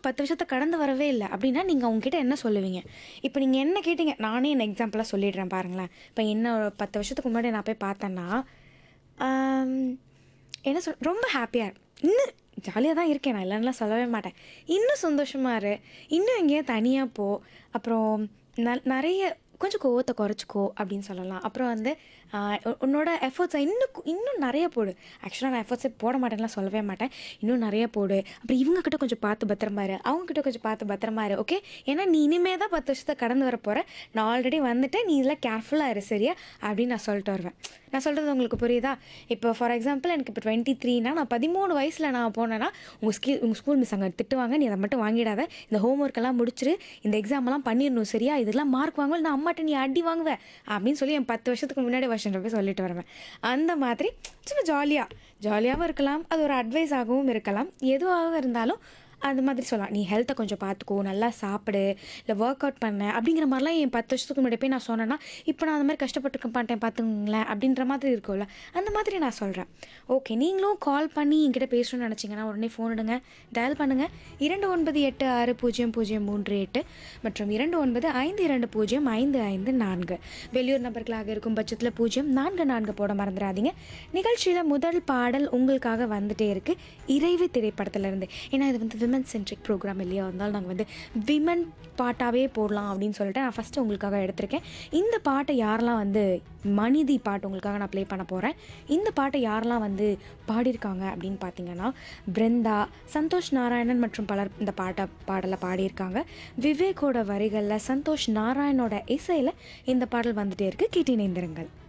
பத்து வருஷத்தை கடந்து வரவே இல்லை அப்படின்னா நீங்கள் அவங்ககிட்ட என்ன சொல்லுவீங்க இப்போ நீங்கள் என்ன கேட்டீங்க நானே என்ன எக்ஸாம்பிளாக சொல்லிடுறேன் பாருங்களேன் இப்போ என்ன ஒரு பத்து வருஷத்துக்கு முன்னாடி நான் போய் பார்த்தேன்னா ஆம், என்ன சொல் ரொம்ப ஹாப்பியாக இன்னும் ஜாலியாக தான் இருக்கேன் நான் இல்லைன்னா சொல்லவே மாட்டேன் இன்னும் சந்தோஷமாக இரு இன்னும் எங்கேயோ தனியாக போ அப்புறம் ந நிறைய கொஞ்சம் கோவத்தை குறைச்சிக்கோ அப்படின்னு சொல்லலாம் அப்புறம் வந்து ஆஹ், உ- உன்னோட எஃபர்ட்ஸை இன்னும் கு- இன்னும் நிறைய போடு ஆக்சுவலாக நான் எஃபர்ட்ஸே போட மாட்டேன்லாம் சொல்லவே மாட்டேன் இன்னும் நிறைய போடு அப்புறம் இவங்க கிட்ட கொஞ்சம் பார்த்து பத்திரமா இரு அவங்க கிட்ட கொஞ்சம் பார்த்து பத்திரமா இரு ஓகே ஏன்னா நீ இனிமே தான் பத்து வருஷத்தை கடந்து வர போகிற நான் ஆல்ரெடி வந்துட்டேன் நீ இதெல்லாம் கேர்ஃபுல்லாக இரு சரியா அப்படின்னு நான் சொல்லிட்டு வருவேன் நான் சொல்கிறது உங்களுக்கு புரியுதா இப்போ ஃபார் எக்ஸாம்பிள் எனக்கு இப்போ டுவெண்ட்டி த்ரீனா நான் பதிமூணு வயசில் நான் போனேன்னா உங்கள் ஸ்கீ உங்கள் ஸ்கூல் மிஸ் அங்கே திட்டுவாங்க நீ அதை மட்டும் வாங்கிடாத இந்த ஹோம்ஒர்க் எல்லாம் முடிச்சிரு இந்த எக்ஸாம் எல்லாம் பண்ணிடணும் சரியா இதெல்லாம் மார்க் வாங்குவேன் நான் அம்மாட்ட நீ அடி வாங்குவேன் அப்படின்னு சொல்லி என் பத்து வருஷத்துக்கு முன்னாடி வருஷம் போய் சொல்லிட்டு வருவேன் அந்த மாதிரி சும்மா ஜாலியாக ஜாலியாகவும் இருக்கலாம் அது ஒரு அட்வைஸாகவும் இருக்கலாம் எதுவாக இருந்தாலும் அந்த மாதிரி சொல்லலாம் நீ ஹெல்த்தை கொஞ்சம் பார்த்துக்கோ நல்லா சாப்பிடு இல்லை ஒர்க் அவுட் பண்ண அப்படிங்கிற மாதிரிலாம் என் பத்து வருஷத்துக்கு முன்னாடி போய் நான் சொன்னேன்னா இப்போ நான் அந்த மாதிரி கஷ்டப்பட்டுருக்க மாட்டேன் பார்த்துங்களேன் அப்படின்ற மாதிரி இருக்கும்ல அந்த மாதிரி நான் சொல்கிறேன் ஓகே நீங்களும் கால் பண்ணி என்கிட்ட பேசணும்னு நினச்சிங்கன்னா உடனே ஃபோன் எடுங்க டயல் பண்ணுங்கள் இரண்டு ஒன்பது எட்டு ஆறு பூஜ்ஜியம் பூஜ்ஜியம் மூன்று எட்டு மற்றும் இரண்டு ஒன்பது ஐந்து இரண்டு பூஜ்ஜியம் ஐந்து ஐந்து நான்கு வெளியூர் நபர்களாக இருக்கும் பட்சத்தில் பூஜ்ஜியம் நான்கு நான்கு போட மறந்துடாதீங்க நிகழ்ச்சியில் முதல் பாடல் உங்களுக்காக வந்துட்டே இருக்கு இறைவு திரைப்படத்திலிருந்து ஏன்னா இது வந்து விமன் சென்ட்ரிக் ப்ரோக்ராம் இல்லையா இருந்தாலும் நாங்கள் வந்து விமன் பாட்டாகவே போடலாம் அப்படின்னு சொல்லிட்டு நான் ஃபஸ்ட்டு உங்களுக்காக எடுத்திருக்கேன் இந்த பாட்டை யாரெல்லாம் வந்து மனிதி பாட்டு உங்களுக்காக நான் ப்ளே பண்ண போகிறேன் இந்த பாட்டை யாரெல்லாம் வந்து பாடியிருக்காங்க அப்படின்னு பார்த்தீங்கன்னா பிருந்தா சந்தோஷ் நாராயணன் மற்றும் பலர் இந்த பாட்டை பாடலை பாடியிருக்காங்க விவேக்கோட வரிகளில் சந்தோஷ் நாராயணோட இசையில் இந்த பாடல் வந்துட்டே இருக்கு கேட்டினைந்திருங்கள்